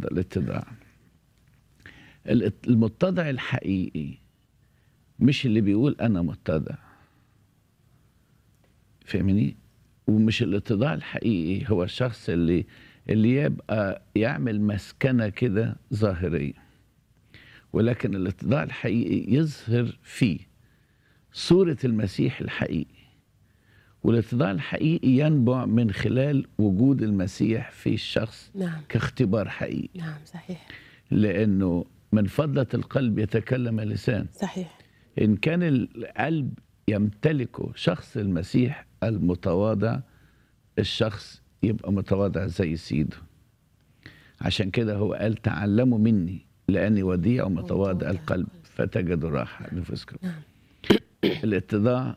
المتواضع الاتضاع الات- المتضع الحقيقي مش اللي بيقول انا متضع فاهمني ومش الاتضاع الحقيقي هو الشخص اللي اللي يبقى يعمل مسكنه كده ظاهريه ولكن الاتضاع الحقيقي يظهر فيه صوره المسيح الحقيقي والاتضاع الحقيقي ينبع من خلال وجود المسيح في الشخص نعم كاختبار حقيقي نعم صحيح لانه من فضله القلب يتكلم اللسان صحيح ان كان القلب يمتلكه شخص المسيح المتواضع الشخص يبقى متواضع زي سيده عشان كده هو قال تعلموا مني لاني وديع ومتواضع ومتواضع القلب فتجدوا راحه لنفسكم نعم الاتضاع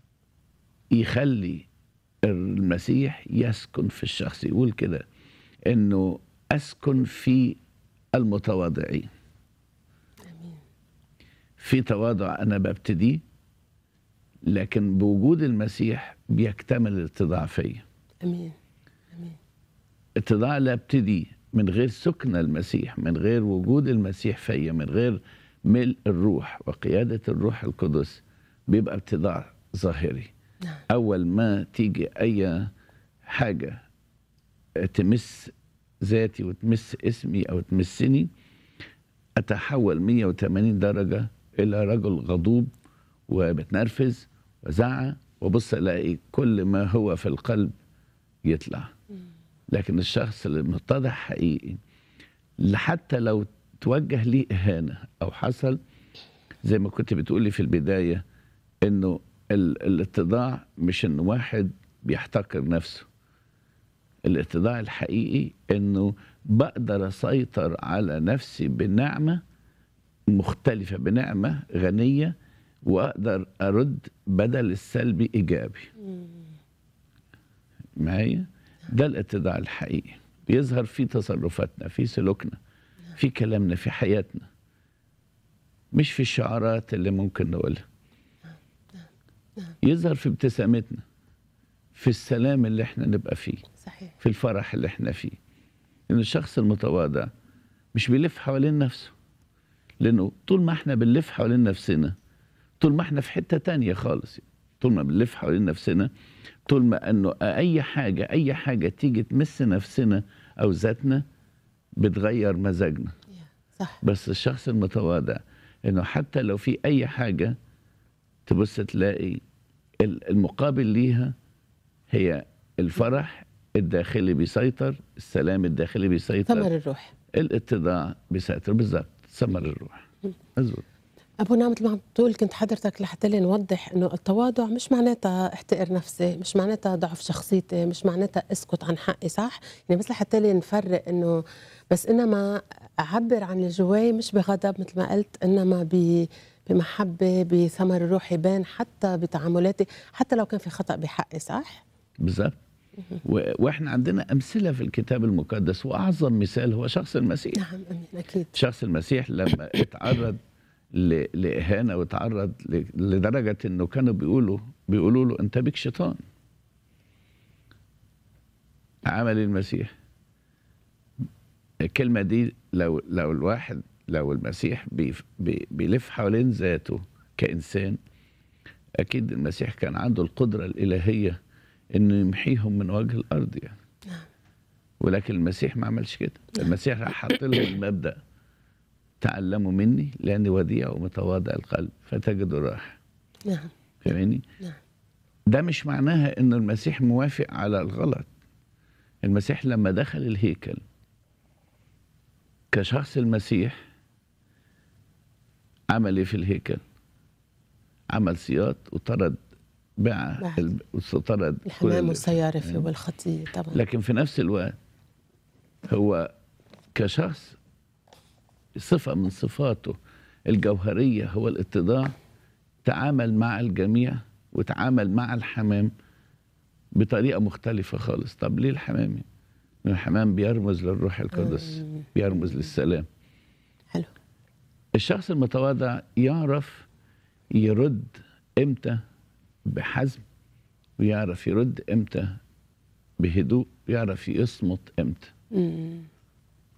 يخلي المسيح يسكن في الشخص يقول كده انه اسكن في المتواضعين امين في تواضع انا ببتديه لكن بوجود المسيح بيكتمل الاتضاع فيا امين امين اتضاع لا ابتدي من غير سكن المسيح من غير وجود المسيح فيا من غير ملء الروح وقيادة الروح القدس بيبقى اتضاع ظاهري نعم أول ما تيجي أي حاجة تمس ذاتي وتمس اسمي أو تمسني أتحول 180 درجة إلى رجل غضوب وبتنرفز وزعق وبص ألاقي كل ما هو في القلب يطلع لكن الشخص اللي متضح حقيقي اللي حتى لو توجه ليه إهانة أو حصل زي ما كنت بتقولي في البداية إنه ال- الاتضاع مش إن واحد بيحتقر نفسه الاتضاع الحقيقي إنه بقدر أسيطر على نفسي بنعمة مختلفة بنعمة غنية وأقدر أرد بدل السلبي إيجابي معايا ده الاتضاع الحقيقي بيظهر في تصرفاتنا في سلوكنا في كلامنا في حياتنا مش في الشعارات اللي ممكن نقولها يظهر في ابتسامتنا في السلام اللي احنا نبقى فيه صحيح في الفرح اللي احنا فيه ان الشخص المتواضع مش بيلف حوالين نفسه لانه طول ما احنا بنلف حوالين نفسنا طول ما احنا في حتة تانية خالص طول ما بنلف حوالين نفسنا طول ما انه اي حاجة اي حاجة تيجي تمس نفسنا او ذاتنا بتغير مزاجنا يا صح بس الشخص المتواضع انه حتى لو في اي حاجة تبص تلاقي ال- المقابل ليها هي الفرح الداخلي بيسيطر السلام الداخلي بيسيطر ثمر الروح الاتضاع بيسيطر بالظبط ثمر الروح مظبوط ابو نعم مثل ما عم تقول كنت حضرتك لحتى لي نوضح انه التواضع مش معناتها احتقر نفسي مش معناتها ضعف شخصيتي مش معناتها اسكت عن حقي صح يعني بس لحتى لي نفرق انه بس انما اعبر عن اللي جواي مش بغضب مثل ما قلت انما ب بمحبه بثمر الروح يبان حتى بتعاملاتي حتى لو كان في خطا بحقي صح بالظبط و- واحنا عندنا امثله في الكتاب المقدس واعظم مثال هو شخص المسيح نعم امين اكيد شخص المسيح لما اتعرض ل- لاهانه وتعرض ل- لدرجه انه كانوا بيقولوا بيقولوا له انت بك شيطان عمل إيه المسيح الكلمه دي لو لو الواحد لو المسيح بيف- بي بيلف حوالين ذاته كانسان اكيد المسيح كان عنده القدره الالهيه انه يمحيهم من وجه الارض يعني ولكن المسيح ما عملش كده المسيح راح حط لهم المبدا تعلموا مني لاني وديع ومتواضع القلب فتجدوا راحه نعم فاهمني نعم ده مش معناها ان المسيح موافق على الغلط المسيح لما دخل الهيكل كشخص المسيح عمل ايه في الهيكل عمل سياط وطرد باع بعد. الب- وطرد كل الحمام اللي- والسياره في والخطيه طبعا لكن في نفس الوقت هو كشخص صفة من صفاته الجوهرية هو الاتضاع تعامل مع الجميع وتعامل مع الحمام بطريقة مختلفة خالص طب ليه الحمام؟ لأن الحمام بيرمز للروح القدس بيرمز للسلام حلو الشخص المتواضع يعرف يرد امتى بحزم ويعرف يرد امتى بهدوء ويعرف يصمت امتى مم.